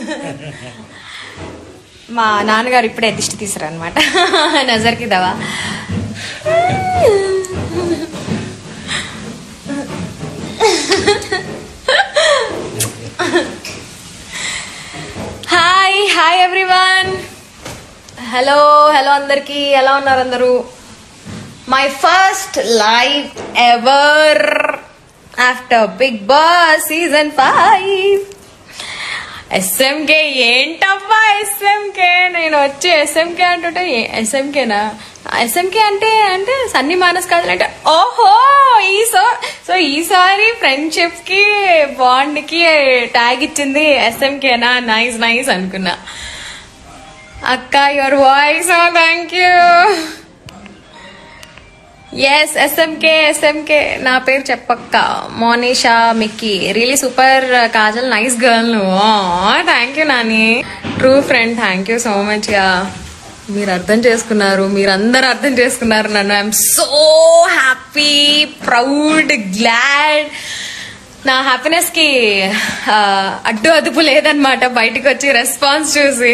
మా నాన్నగారు ఇప్పుడే దిష్టి తీసారు అనమాట నజర్కి దవా hi hi everyone hello hello అందరికీ ఎలా ఉన్నారు అందరూ my first live ever after Bigg Boss season five SMK ఏంటబ్బా ఎస్ఎంకే నేను వచ్చి ఎస్ఎంకే అంటుంటే ఎస్ఎంకేనా ఎస్ఎంకే అంటే అంటే సన్నీ మానస్ కాదు అంటే ఓహో ఈ సో సో ఈసారి ఫ్రెండ్షిప్ కి బాండ్ కి ట్యాగ్ ఇచ్చింది ఎస్ఎంకేనా నైస్ నైస్ అనుకున్నా అక్క యువర్ వాయిస్ ఓ thank you yes SMK SMK నా పేరు చెప్పక్క Monisha Mickey really super Kajal nice girl నువ్వు thank you Nani true friend thank you so much గా మీరు అర్థం చేసుకున్నారు మీరందరూ అర్థం చేసుకున్నారు నన్ను I'm so happy proud glad నా హ్యాపీనెస్ కి ఆ, అడ్డు అదుపు లేదనమాట బయటికి వచ్చి రెస్పాన్స్ చూసి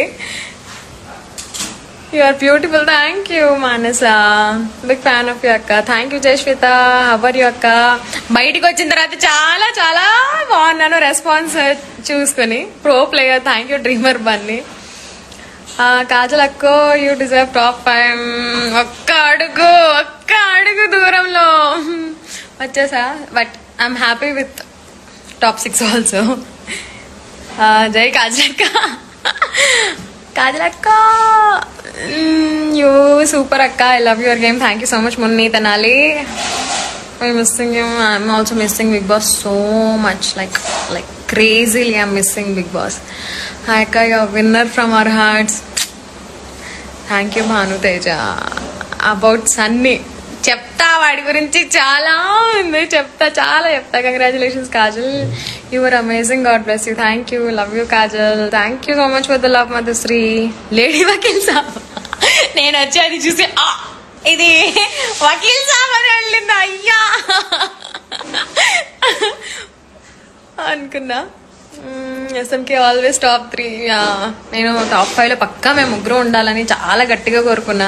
you are beautiful thank you Manasa big fan of you అక్క thank you Jayashweta how are you అక్క బయటికి వచ్చిన తర్వాత చాలా చాలా బాగున్నాను రెస్పాన్స్ చూసుకుని pro player thank you dreamer Bunny ఆ, కాజల్ అక్కో యూ డిజర్వ్ టాప్ ఫైవ్ ఒక్క అడుగు ఒక్క అడుగు దూరంలో వచ్చేసా but I'm happy with top six also jai Kajal అక్క కాజల్ అక్క యూ సూపర్ అక్క I love your game thank you so much Munni తనాలి I missing you I'm also missing Bigg Boss so much like like crazily I'm missing Bigg Boss hi అక్క your winner from our hearts thank you Bhanu Teja about Sunny చెప్తా వాడి గురించి చాలా ఉంది చెప్తా చాలా చెప్తా congratulations Kajal your amazing God bless you thank you love you Kajal thank you so much for the love Madhushree lady Vakeel Saab నేను వచ్చి అది చూసి "ఆ, ఇది వకీల్ సాబ్ అని వెళ్ళింది అయ్యా అనుకున్నా ఎస్ఎంకే ఆల్వేస్ టాప్ త్రీ నేను టాప్ ఫైవ్ లో పక్కా మేము ముగ్గురు ఉండాలని చాలా గట్టిగా కోరుకున్నా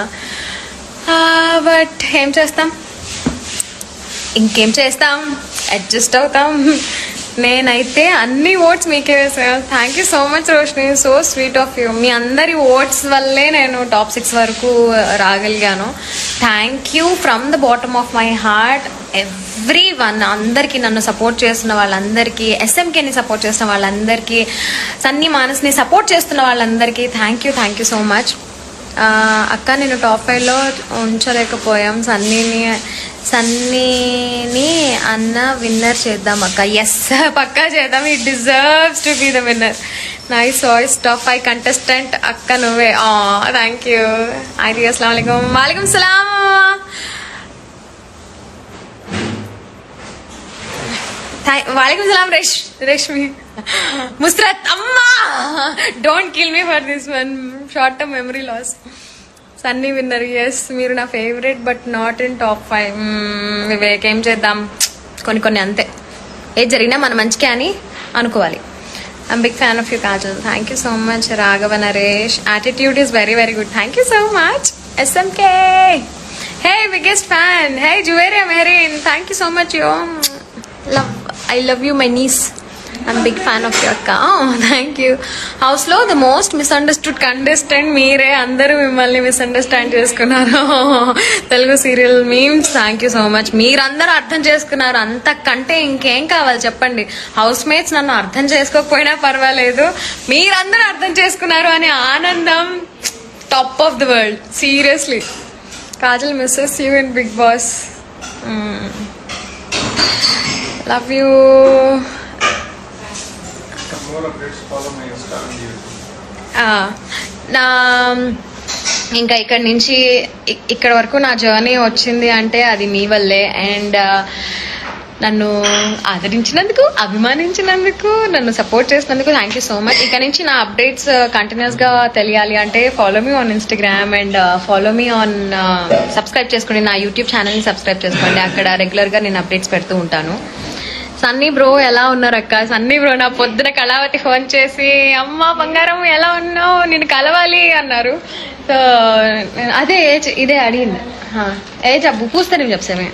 బట్ ఏం చేస్తాం ఇంకేం చేస్తాం అడ్జస్ట్ అవుతాం నేనైతే అన్ని ఓట్స్ మీకే వేసాను thank you so much Roshini so sweet of you మీ అందరి ఓట్స్ వల్లే నేను టాప్ సిక్స్ వరకు రాగలిగాను thank you from the bottom of my heart everyone అందరికీ నన్ను సపోర్ట్ చేస్తున్న వాళ్ళందరికీ ఎస్ఎంకేని సపోర్ట్ చేస్తున్న వాళ్ళందరికీ సన్నీ మానస్ని సపోర్ట్ చేస్తున్న వాళ్ళందరికీ thank you thank you so much ఆ, అక్క నేను టాప్ ఫైవ్లో ఉంచలేకపోయాం సన్నీని సన్నీని అన్న విన్నర్ చేద్దాం అక్క ఎస్ పక్కా చేద్దాం ఈ deserves to be the winner nice voice top five contestant అక్క నువ్వే థ్యాంక్ యూ అయితే అస్సలం అయికం వాలేకం సలాం Thank- వాలేకం సలాం రేష్ రేష్మి ముస్రత్ అమ్మా don't kill me for this one short term memory loss Sunny winner yes మీరు నా favourite but not in top five Vivek ఏం చేద్దాం కొన్ని కొన్ని అంతే ఏది జరిగినా మన మంచికే అని అనుకోవాలి I'm big fan of you Kajal thank you so much Raghava Naresh attitude is very very good thank you so much SMK hey biggest fan hey Juveria Mehreen thank you so much you love I love you my niece I'm big fan of you అక్క thank you house లో the most misunderstood contestant మీరే అందరూ మిమ్మల్ని misunderstand చేసుకున్నారు Telugu serial memes thank you so much మీరందరూ అర్థం చేసుకున్నారు అంతకంటే ఇంకేం కావాలి చెప్పండి హౌస్ మేట్స్ నన్ను అర్థం చేసుకోకపోయినా పర్వాలేదు మీరందరూ అర్థం చేసుకున్నారు అనే ఆనందం top of the world seriously Kajal misses you in Bigg Boss love you For more updates, follow my Insta and YouTube. ఆ, నా ఇంకా ఇక్కడ నుంచి ఇ- ఇక్కడ వరకు నా జర్నీ వచ్చింది అంటే అది మీ వల్లే అండ్ నన్ను ఆదరించినందుకు అభిమానించినందుకు నన్ను సపోర్ట్ చేసినందుకు థ్యాంక్ యూ సో మచ్ ఇక నుంచి నా అప్డేట్స్ కంటిన్యూస్ గా తెలియాలి అంటే follow me on Instagram and follow me on subscribe చేసుకోండి నా యూట్యూబ్ ఛానల్ని సబ్స్క్రైబ్ చేసుకోండి అక్కడ రెగ్యులర్ గా నేను అప్డేట్స్ పెడుతూ ఉంటాను సన్నీ బ్రో ఎలా ఉన్నారు అక్క సన్నీ బ్రో నా పొద్దున కళావతి ఫోన్ చేసి అమ్మ బంగారం ఎలా ఉన్నావు నేను కలవాలి అన్నారు సో అదే ఏజ్ ఇదే అడిగింది హా, ఏజ్ అబ్బు పూస్తేనే చెప్సామే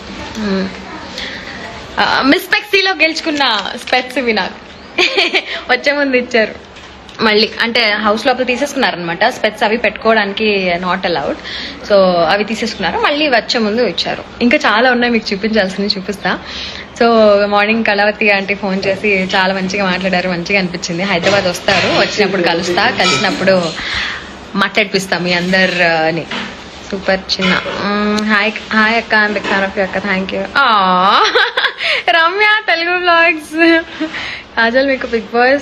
మిస్ పెక్సీలో గెలుచుకున్న స్పెట్స్ ఇవి నాకు వచ్చే ముందు ఇచ్చారు మళ్ళీ అంటే హౌస్ లోపల తీసేసుకున్నారనమాట స్పెట్స్ అవి పెట్టుకోవడానికి నాట్ అలౌడ్ సో అవి తీసేసుకున్నారు మళ్ళీ వచ్చే ముందు ఇచ్చారు ఇంకా చాలా ఉన్నాయి మీకు చూపించాల్సింది చూపిస్తా so morning Kalavathi aunty phone చేసి చాలా మంచిగా మాట్లాడారు మంచిగా అనిపించింది హైదరాబాద్ వస్తారు వచ్చినప్పుడు కలుస్తా కలిసినప్పుడు మాట్లాడిపిస్తా మీ అందరిని సూపర్ చిన్న మ్మ్, హాయ్ హాయ్ అక్క I'm big fan of you అక్క thank you Ramya Telugu blogs Kajal మీకు బిగ్ బాస్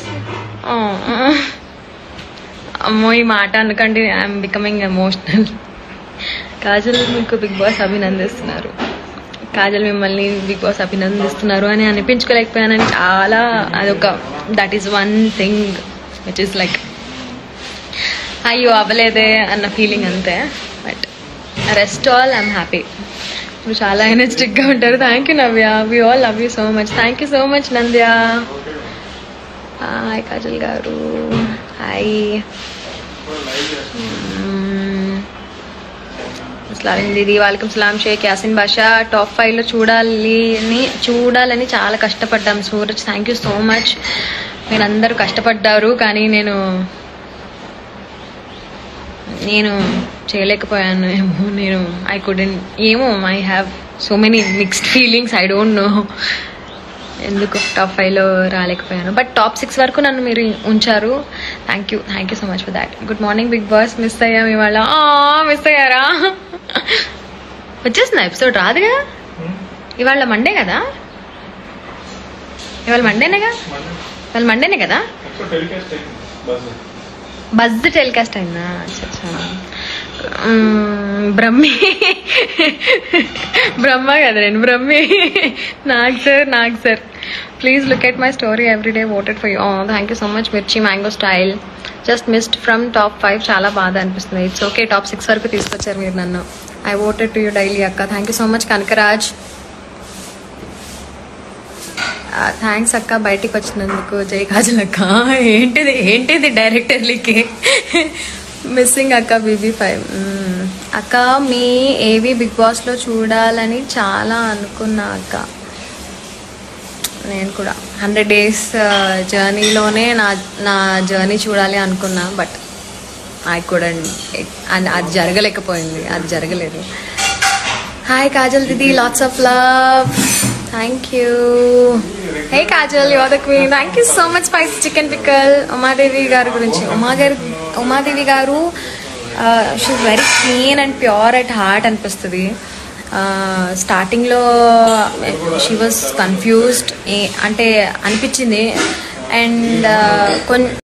అమ్మో ఈ మాట అనకండి ఐఎమ్ బికమింగ్ ఎమోషనల్ కాజల్ మీకు బిగ్ బాస్ అభినందిస్తున్నారు కాజల్ మిమ్మల్ని బిగ్ బాస్ అభినందిస్తున్నారు అని అనిపించుకోలేకపోయానని చాలా అదొక that is one thing which is like అయ్యో అవ్వలేదే అన్న ఫీలింగ్ అంతే but rest all I'm happy ఇప్పుడు చాలా ఎనర్జెటిక్గా ఉంటారు thank you Navya we all love you so much thank you so much Nandya hi Kajal గారు హాయ్ అస్లాం దీది వాలేకం సలాం షేక్ యాసిన్ బాషా టాప్ ఫైవ్ లో చూడాలి అని చూడాలని చాలా కష్టపడ్డాం Suraj thank you so much మీరందరూ కష్టపడ్డారు కానీ నేను నేను చేయలేకపోయాను ఏమో నేను ఐ కుడెంట్ ఏమో I have so many mixed feelings I don't know ఎందుకు టాప్ ఫైవ్లో రాలేకపోయాను బట్ టాప్ సిక్స్ వరకు నన్ను మీరు ఉంచారు thank you thank you so much for that good morning Bigg Boss miss అయ్యాం ఇవాళ మిస్ అయ్యారా వచ్చేసిందా ఎపిసోడ్ రాదు కదా ఇవాళ మండే కదా ఇవాళ మండేనేగా ఇవాళ మండేనే కదా టెలికాస్ట్ అయింది బస్ బజ్ టెలికాస్ట్ అయిందా అచ్చా, అచ్చా. మ్మ్, బ్రహ్మి బ్రహ్మ కదా నేను Brahmi Nag sir Nag sir please look at my story every day voted for you thank you so much Mirchi mango style just missed from top five చాలా బాధ అనిపిస్తుంది ఇట్స్ ఓకే టాప్ సిక్స్ వరకు తీసుకొచ్చారు మీరు నన్ను I voted to you daily అక్క thank you so much Kanakaraj thanks అక్క బయటికి వచ్చినందుకు జై కాజల్ అక్క ఏంటిది ఏంటిది డైరెక్టర్లీకి మిస్సింగ్ అక్క బీబీ ఫైవ్ అక్క మీ ఏవి బిగ్ బాస్లో చూడాలని చాలా అనుకున్నా అక్క నేను కూడా హండ్రెడ్ డేస్ జర్నీలోనే నా నా జర్నీ చూడాలి అనుకున్నా బట్ ఐ కూడా అది జరగలేకపోయింది అది జరగలేదు hi Kajal didi lots of love thank you hey Kajal your the queen thank you so much spicy chicken pickle Umadevi గారి గురించి ఉమా గారి ఉమాదేవి గారు she very clean and pure at heart అనిపిస్తుంది స్టార్టింగ్లో షీ వాజ్ కన్ఫ్యూజ్డ్ అంటే అనిపించింది అండ్ కొన్ని